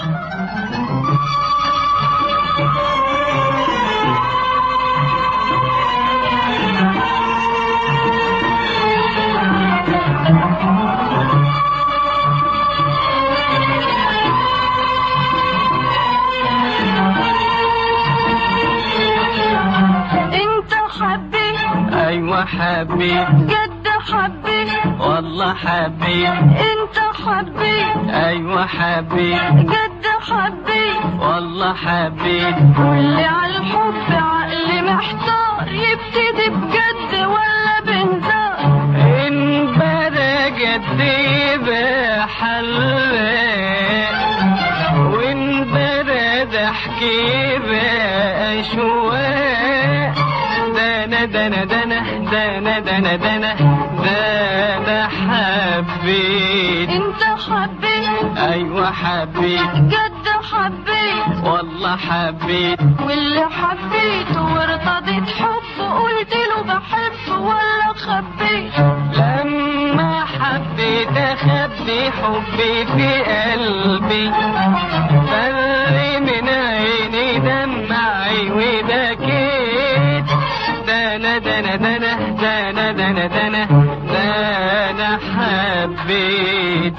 انت حبيت ايوه حبيت جد حبيت والله حبيت انت حبيت ايوه حبيت جد حبيت والله حبيت قولي على الحب عقلي محتار يبتدي بجد ولا بهزار ان بدا جدي بحلق وان بدا ضحكي بأشواق دنا دنا دنا دنا دنا دنا دنا حبيت انت حبيت ايوه حبيت جد حبيت والله حبيت واللي حبيته وارتضيت حب قلت له بحب ولا خبيت لما حبيت اخبي حبي في قلبي فر من عيني دمعي وبكيت دنا دنا دنا دنا دنا دنا دنا حبيت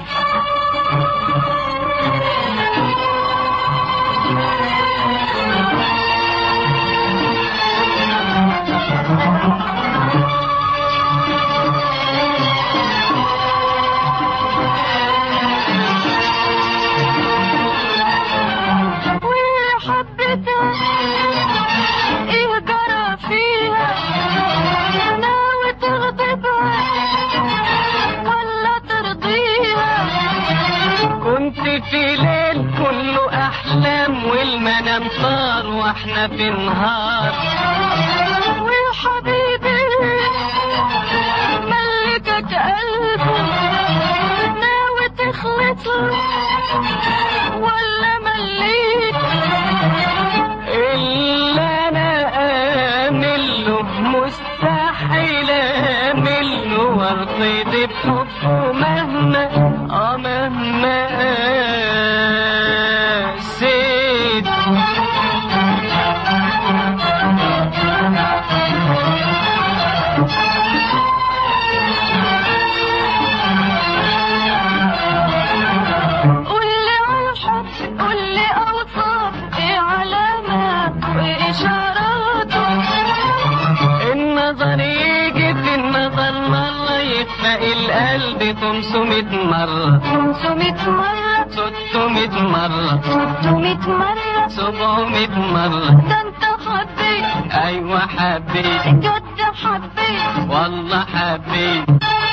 واللي حبيتها ايه جرى فيها ناوي تغضبها ولا ترضيها كنت في ليل كله احلام والمنام طار واحنا في نهار وحبيبي ملكك قلبي ناوي تخلط ولا مليت اللي انا امل له مستحيل امل له وارتضي بحبه مهما اه مهما قاسيت قولي على الحب قولي اوصاف ايه علامات واشاراته النظر يجي في النظر مرة يخفق القلب 500 مرة 500 مرة 600 مرة 600 مرة 700 مرة ده انت حبيت ايوه حبيت جد حبيت والله حبيت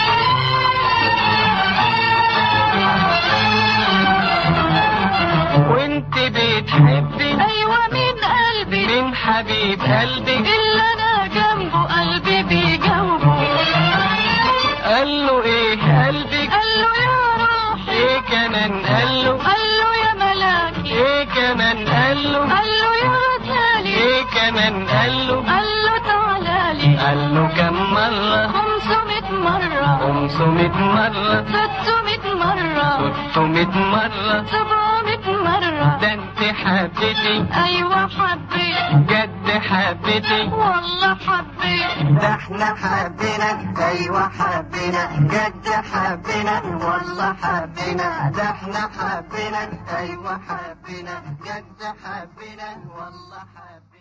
وانت بتحبي ايوه من قلبي من حبيب قلبي اللي انا جنبه قلبي بيجاوبه قال له ايه قلبك قال له يا روحي ايه كمان قال له قال له يا ملاكي ايه كمان قال له قال له يا غزالي ايه كمان قال له قال له تعالالي قال له كم مرة 500 مرة 500 مرة 600 مرة 600 مرة 700 مرة ده انت حبيتي ايوه حبيت جد حبيتي والله حبيت ده احنا حبينا ايوه حبينا جد حبينا والله حبينا ده احنا حبينا ايوه حبينا جد حبينا والله حبينا